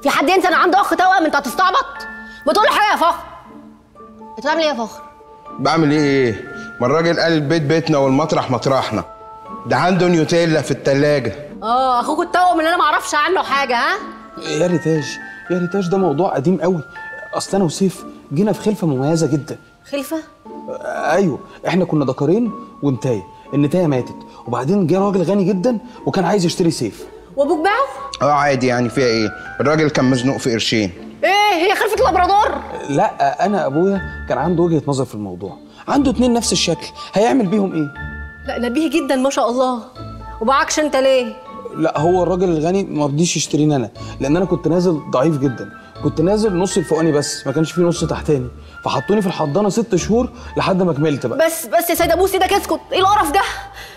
في حد ينسى ان عنده اخ توأم انت هتستعبط بتقول له حاجه يا فخر انت بتعمل ايه يا فخر بعمل ايه ايه ما الراجل قال البيت بيتنا والمطرح مطرحنا ده عنده نيوتيلا في التلاجة اه اخوك التوأم اللي انا ما اعرفش عنه حاجه ها يا ريتاج يا ريتاج ده موضوع قديم قوي اصل انا وسيف جينا في خلفه مميزه جدا خلفه آه، ايوه احنا كنا دكرين ونتايه النتايه ماتت وبعدين جه راجل غني جدا وكان عايز يشتري سيف وابوك باعه اه عادي يعني فيها ايه الراجل كان مزنوق في قرشين ايه هي خلفه الابرادور لا انا ابويا كان عنده وجهه نظر في الموضوع عنده اتنين نفس الشكل هيعمل بيهم ايه لا نبيه جدا ما شاء الله وباعكش انت ليه لا هو الراجل الغني ما رضيش يشتريني انا لان انا كنت نازل ضعيف جدا كنت نازل نص الفوقاني بس ما كانش فيه نص تحتاني فحطوني في الحضانه ست شهور لحد ما كملت بقى بس بس يا سيد ابوس ايدك اسكت ايه القرف ده